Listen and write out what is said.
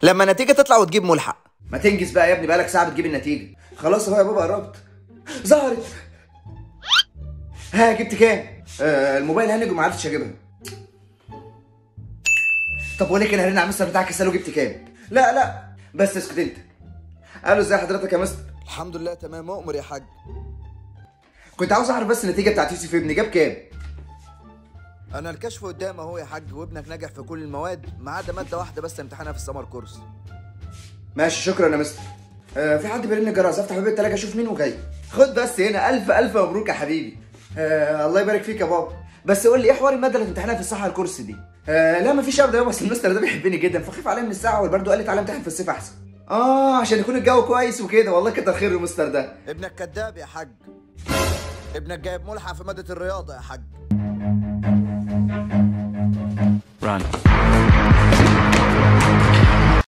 لما النتيجه تطلع وتجيب ملحق ما تنجز بقى يا ابني بقالك ساعه بتجيب النتيجه خلاص اهو يا بابا قربت ظهرت ها جبت كام آه الموبايل هنج وما عرفتش اجيبها طب وليه كان هرن على المستر بتاعك اساله جبت كام لا لا بس اسكت انت قالوا ازاي حضرتك يا مستر الحمد لله تمام اؤمر يا حاج كنت عاوز اعرف بس النتيجه بتاعت يوسف ابني جاب كام انا الكشف قدام اهو يا حاج وابنك نجح في كل المواد ما عدا ماده واحده بس امتحانها في السمر كورس ماشي شكرا يا مستر آه في حد بيرن الجرس افتح باب التلاجه اشوف مين وجاي خد بس هنا الف الف مبروك يا حبيبي آه الله يبارك فيك يا بابا بس قول لي ايه حوار الماده اللي امتحنها في الصحه الكورس دي آه لا مفيش ابدا بس المستر ده بيحبني جدا فخاف عليه من الساعه والبرد وقال لي تعالى امتحن في الصيف احسن اه عشان يكون الجو كويس وكده والله كتر خير المستر ده ابنك كذاب يا حاج ابنك جايب ملحق في ماده الرياضه يا حاج Run.